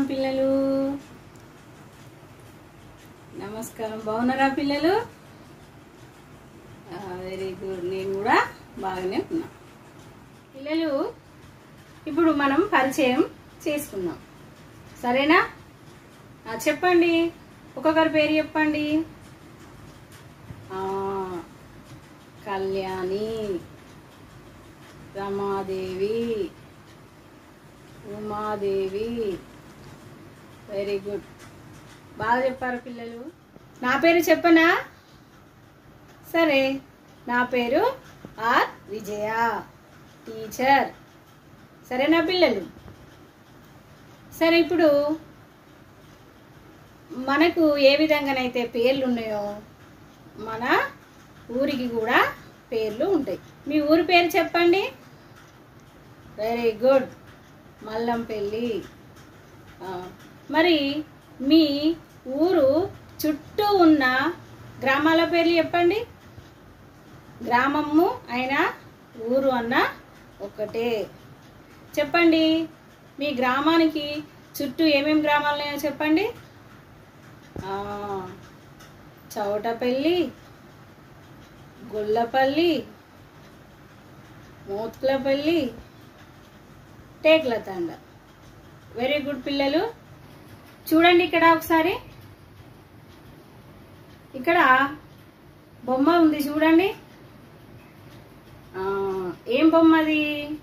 నమస్కారం పిల్లలు నమస్కారం బాగున్నారా పిల్లలు వెరీ గుడ్ నేను కూడా బాగానే ఉన్నా పిల్లలు ఇప్పుడు మనం పరిచయం చేసుకుందాం సరేనా ఆ, చెప్పండి ఒక్కొక్కరి పేరు చెప్పండి ఆ, కళ్యాణి రమాదేవి ఉమాదేవి వెరీ గుడ్ బాగా చెప్పారు పిల్లలు నా పేరు చెప్పనా సరే నా పేరు ఆర్ విజయ టీచర్ సరేనా పిల్లలు సరే ఇప్పుడు మనకు ఏ విధంగానైతే పేర్లు ఉన్నాయో మన ఊరికి కూడా పేర్లు ఉంటాయి మీ ఊరి పేరు చెప్పండి వెరీ గుడ్ మల్లంపల్లి ఆ, మరి మీ ఊరు చుట్టూ ఉన్న గ్రామాల పేర్లు చెప్పండి గ్రామము అయినా ఊరు అన్న ఒక్కటే చెప్పండి మీ గ్రామానికి చుట్టూ ఏమేమి గ్రామాలు ఉన్నాయో చెప్పండి ఆ, చౌటపల్లి గొల్లపల్లి మోత్కులపల్లి టేక్లతండ వెరీ గుడ్ పిల్లలు చూడండి ఇక్కడ ఒకసారి ఇక్కడ బొమ్మ ఉంది చూడండి ఆ, ఏం బొమ్మ అది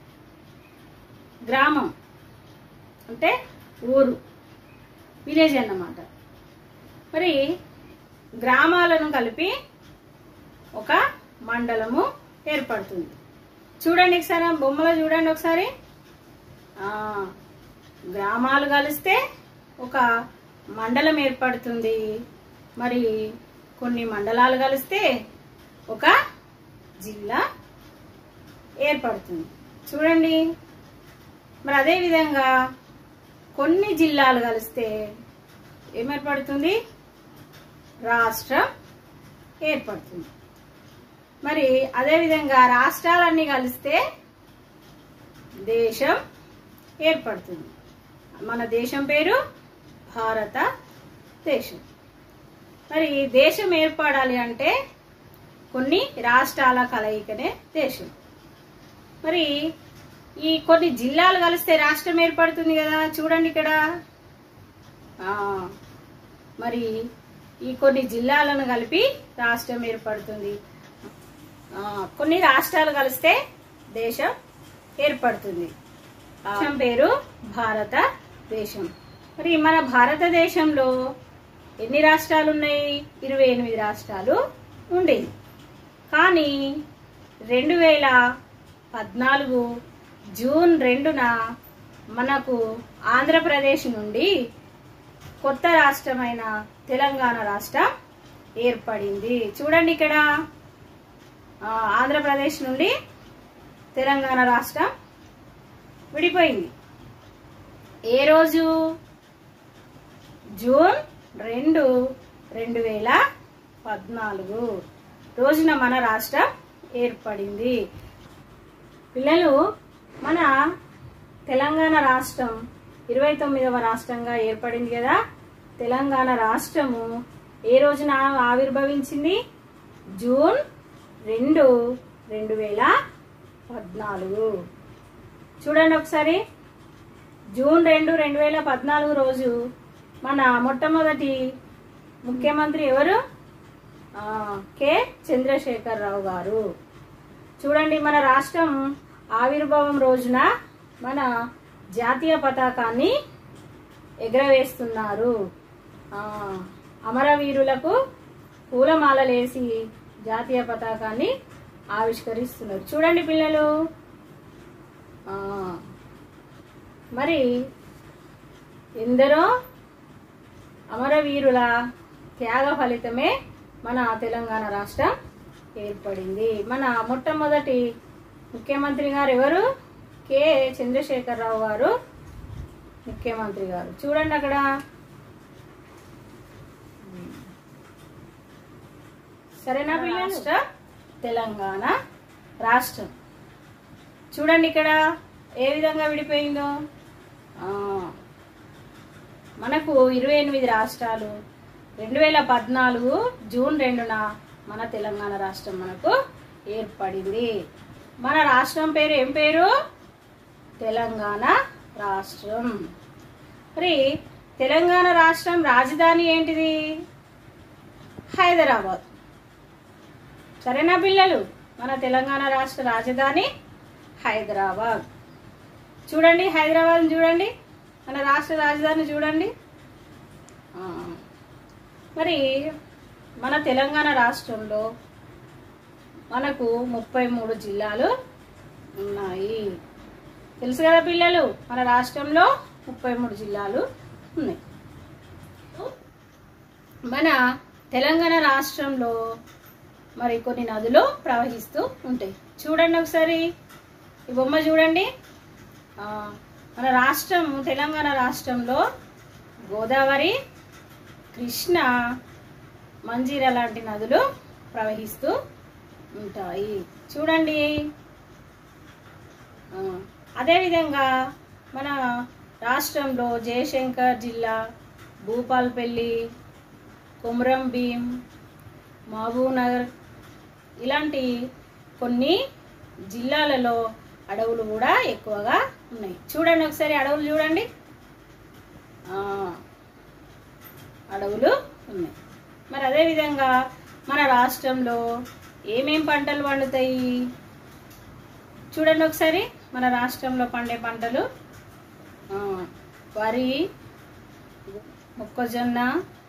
గ్రామం అంటే ఊరు విలేజ్ అన్నమాట మరి గ్రామాలను కలిపి ఒక మండలము ఏర్పడుతుంది చూడండి ఒకసారి ఆ బొమ్మలో చూడండి ఒకసారి ఆ, గ్రామాలు కలిస్తే ఒక మండలం ఏర్పడుతుంది మరి కొన్ని మండలాలు కలిస్తే ఒక జిల్లా ఏర్పడుతుంది చూడండి మరి అదే విధంగా కొన్ని జిల్లాలు కలిస్తే ఏం ఏర్పడుతుంది రాష్ట్రం ఏర్పడుతుంది మరి అదేవిధంగా రాష్ట్రాలన్నీ కలిస్తే దేశం ఏర్పడుతుంది మన దేశం పేరు భారత దేశం మరి దేశం ఏర్పడాలి అంటే కొన్ని రాష్ట్రాల కలయికనే దేశం మరి ఈ కొన్ని జిల్లాలు కలిస్తే రాష్ట్రం ఏర్పడుతుంది కదా చూడండి ఇక్కడ ఆ, మరి ఈ కొన్ని జిల్లాలను కలిపి రాష్ట్రం ఏర్పడుతుంది ఆ, కొన్ని రాష్ట్రాలు కలిస్తే దేశం ఏర్పడుతుంది దేశం పేరు భారత దేశం మరి మన భారతదేశంలో ఎన్ని రాష్ట్రాలు ఉన్నాయి ఇరవై ఎనిమిది రాష్ట్రాలు ఉండేవి కానీ రెండు వేల పద్నాలుగు జూన్ రెండున మనకు ఆంధ్రప్రదేశ్ నుండి కొత్త రాష్ట్రమైన తెలంగాణ రాష్ట్రం ఏర్పడింది చూడండి ఇక్కడ ఆ, ఆంధ్రప్రదేశ్ నుండి తెలంగాణ రాష్ట్రం విడిపోయింది ఏ రోజు జూన్ రెండు రెండు వేల పద్నాలుగు రోజున మన రాష్ట్రం ఏర్పడింది పిల్లలు మన తెలంగాణ రాష్ట్రం ఇరవై తొమ్మిదవ రాష్ట్రంగా ఏర్పడింది కదా తెలంగాణ రాష్ట్రము ఏ రోజున ఆవిర్భవించింది జూన్ రెండు రెండు వేల పద్నాలుగు చూడండి ఒకసారి జూన్ రెండు రెండు వేల పద్నాలుగు రోజు మన మొట్టమొదటి ముఖ్యమంత్రి ఎవరు ఆ, కె చంద్రశేఖర్ రావు గారు చూడండి మన రాష్ట్రం ఆవిర్భావం రోజున మన జాతీయ పతాకాన్ని ఎగరవేస్తున్నారు ఆ, అమరవీరులకు పూలమాలలేసి జాతీయ పతాకాన్ని ఆవిష్కరిస్తున్నారు చూడండి పిల్లలు ఆ, మరి ఎందరో అమరవీరుల త్యాగ ఫలితమే మన తెలంగాణ రాష్ట్రం ఏర్పడింది మన మొట్టమొదటి ముఖ్యమంత్రి గారు ఎవరు కె చంద్రశేఖరరావు గారు ముఖ్యమంత్రి గారు చూడండి అక్కడ సరేనా పిల్లలు రాష్ట్ర తెలంగాణ రాష్ట్రం చూడండి ఇక్కడ ఏ విధంగా విడిపోయిందో ఆ, మనకు ఇరవై ఎనిమిది రాష్ట్రాలు రెండు వేల పద్నాలుగు జూన్ రెండున మన తెలంగాణ రాష్ట్రం మనకు ఏర్పడింది మన రాష్ట్రం పేరు ఏం పేరు తెలంగాణ రాష్ట్రం మరి తెలంగాణ రాష్ట్రం రాజధాని ఏంటిది హైదరాబాద్ సరేనా పిల్లలు మన తెలంగాణ రాష్ట్ర రాజధాని హైదరాబాద్ చూడండి హైదరాబాద్ చూడండి మన రాష్ట్ర రాజధాని చూడండి ఆ, మరి మన తెలంగాణ రాష్ట్రంలో మనకు ముప్పై మూడు జిల్లాలు ఉన్నాయి తెలుసు కదా పిల్లలు మన రాష్ట్రంలో ముప్పై మూడు జిల్లాలు ఉన్నాయి మన తెలంగాణ రాష్ట్రంలో మరి కొన్ని నదులు ప్రవహిస్తూ ఉంటాయి చూడండి ఒకసారి ఈ బొమ్మ చూడండి ఆ, మన రాష్ట్రం తెలంగాణ రాష్ట్రంలో గోదావరి కృష్ణ మంజీర లాంటి నదులు ప్రవహిస్తూ ఉంటాయి చూడండి ఆ, అదేవిధంగా మన రాష్ట్రంలో జయశంకర్ జిల్లా భూపాల్పల్లి కుమ్రం భీం మహబూబ్నగర్ ఇలాంటి కొన్ని జిల్లాలలో అడవులు కూడా ఎక్కువగా ఉన్నాయి చూడండి ఒకసారి అడవులు చూడండి ఆ, అడవులు ఉన్నాయి మరి అదేవిధంగా మన రాష్ట్రంలో ఏమేం పంటలు పండుతాయి చూడండి ఒకసారి మన రాష్ట్రంలో పండే పంటలు ఆ, వరి మొక్కజొన్న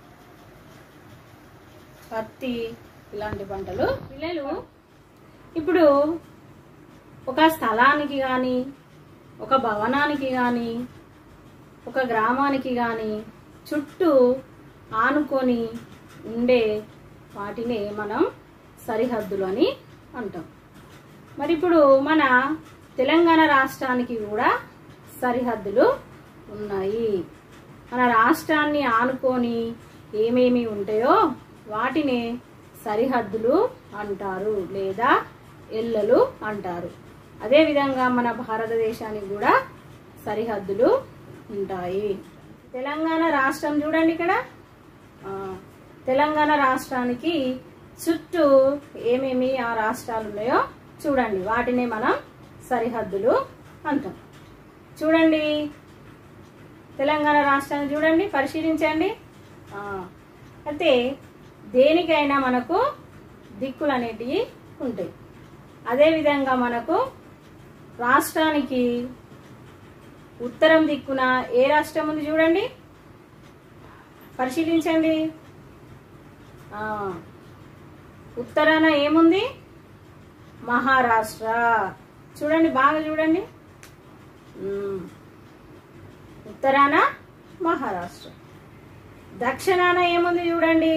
పత్తి ఇలాంటి పంటలు పిల్లలు ఇప్పుడు ఒక స్థలానికి కానీ ఒక భవనానికి కానీ ఒక గ్రామానికి కానీ చుట్టూ ఆనుకొని ఉండే వాటిని మనం సరిహద్దులు అని అంటాం మరి ఇప్పుడు మన తెలంగాణ రాష్ట్రానికి కూడా సరిహద్దులు ఉన్నాయి మన రాష్ట్రాన్ని ఆనుకొని ఏమేమి ఉంటాయో వాటిని సరిహద్దులు అంటారు లేదా ఎల్లలు అంటారు అదేవిధంగా మన భారతదేశానికి కూడా సరిహద్దులు ఉంటాయి తెలంగాణ రాష్ట్రం చూడండి ఇక్కడ ఆ, తెలంగాణ రాష్ట్రానికి చుట్టూ ఏమేమి ఆ రాష్ట్రాలు ఉన్నాయో చూడండి వాటిని మనం సరిహద్దులు అంటాం చూడండి తెలంగాణ రాష్ట్రాన్ని చూడండి పరిశీలించండి ఆ, అయితే దేనికైనా మనకు దిక్కులు అనేటివి ఉంటాయి అదేవిధంగా మనకు రాష్ట్రానికి ఉత్తరం దిక్కున ఏ రాష్ట్రం ఉంది చూడండి పరిశీలించండి ఆ, ఉత్తరాన ఏముంది మహారాష్ట్ర చూడండి బాగా చూడండి ఉమ్. ఉత్తరాన మహారాష్ట్ర దక్షిణాన ఏముంది చూడండి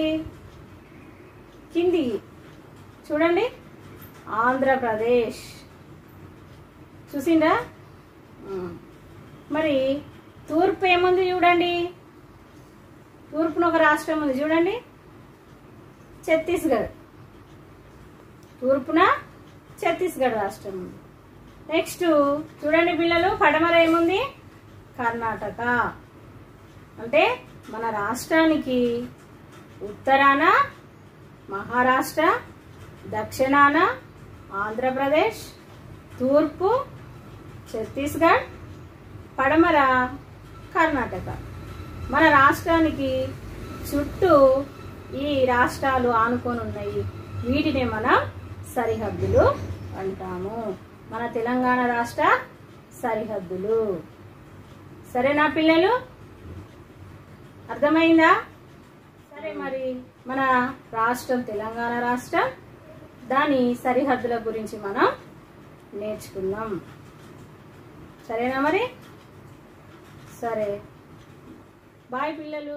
కింది చూడండి ఆంధ్రప్రదేశ్ చూసిందా ఉమ్. మరి తూర్పు ఏముంది చూడండి తూర్పున ఒక రాష్ట్రం ఉంది చూడండి ఛత్తీస్గఢ్ తూర్పున ఛత్తీస్గఢ్ రాష్ట్రం ఉంది నెక్స్ట్ చూడండి పిల్లలు పడమర ఏముంది కర్ణాటక అంటే మన రాష్ట్రానికి ఉత్తరాన మహారాష్ట్ర దక్షిణాన ఆంధ్రప్రదేశ్ తూర్పు ఛత్తీస్గఢ్ పడమర కర్ణాటక మన రాష్ట్రానికి చుట్టూ ఈ రాష్ట్రాలు ఆనుకొని ఉన్నాయి వీటిని మనం సరిహద్దులు అంటాము మన తెలంగాణ రాష్ట్ర సరిహద్దులు సరేనా పిల్లలు అర్థమైందా సరే మరి మన రాష్ట్రం తెలంగాణ రాష్ట్రం దాని సరిహద్దుల గురించి మనం నేర్చుకుందాం సరేనా మరి సరే బాయ్ పిల్లలు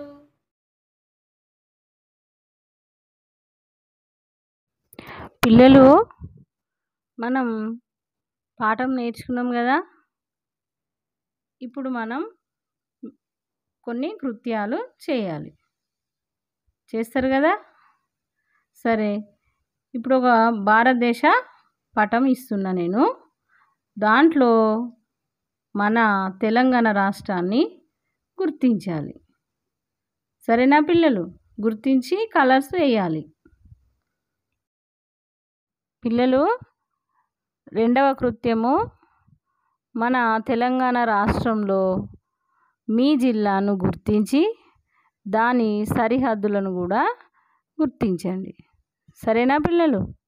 పిల్లలు మనం పాఠం నేర్చుకున్నాం కదా ఇప్పుడు మనం కొన్ని కృత్యాలు చేయాలి చేస్తారు కదా సరే ఇప్పుడు ఒక భారతదేశ పటం ఇస్తున్నా నేను దాంట్లో మన తెలంగాణ రాష్ట్రాన్ని గుర్తించాలి సరేనా పిల్లలు గుర్తించి కలర్స్ వేయాలి పిల్లలు రెండవ కృత్యము మన తెలంగాణ రాష్ట్రంలో మీ జిల్లాను గుర్తించి దాని సరిహద్దులను కూడా గుర్తించండి సరేనా పిల్లలు